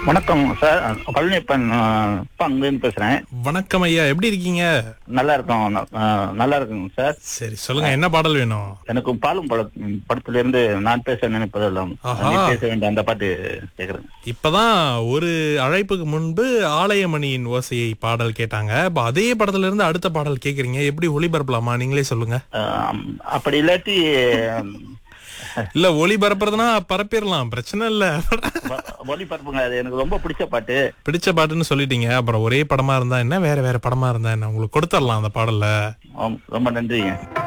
வணக்கம் சார் பழனிப்பன் அங்கேருந்து பேசுறேன் வணக்கம் ஐயா எப்படி இருக்கீங்க நல்லா இருக்கோம் ந- அஹ், நல்லா இருக்குங்க சார் சரி சொல்லுங்க என்ன பாடல் வேணும் எனக்கு பாலும் பட படத்துல இருந்து நான் பேச நினைப்பதெல்லாம் ஆஹா. நீ பேச வேண்டிய அந்த பாட்டு கேக்குறேன் இப்பதான் ஒரு அழைப்புக்கு முன்பு ஆலயமணியின் ஓசையை பாடல் கேட்டாங்க அப்ப அதே படத்துல இருந்து அடுத்த பாடல் கேக்குறீங்க எப்படி ஒளிபரப்பலாமா நீங்களே சொல்லுங்க அஹ், அப்படி இல்லாட்டி இல்ல ஒளிபரப்புறதுனா பரப்பிடலாம் பிரச்சனை இல்ல ஒலி பரப்புங்க அது எனக்கு ரொம்ப பிடிச்ச பாட்டு பிடிச்ச பாட்டுன்னு சொல்லிட்டீங்க அப்புறம் ஒரே படமா இருந்தா என்ன வேற வேற படமா இருந்தா என்ன உங்களுக்கு கொடுத்துடலாம் அந்த பாடல்ல ஆம், ரொம்ப நன்றிங்க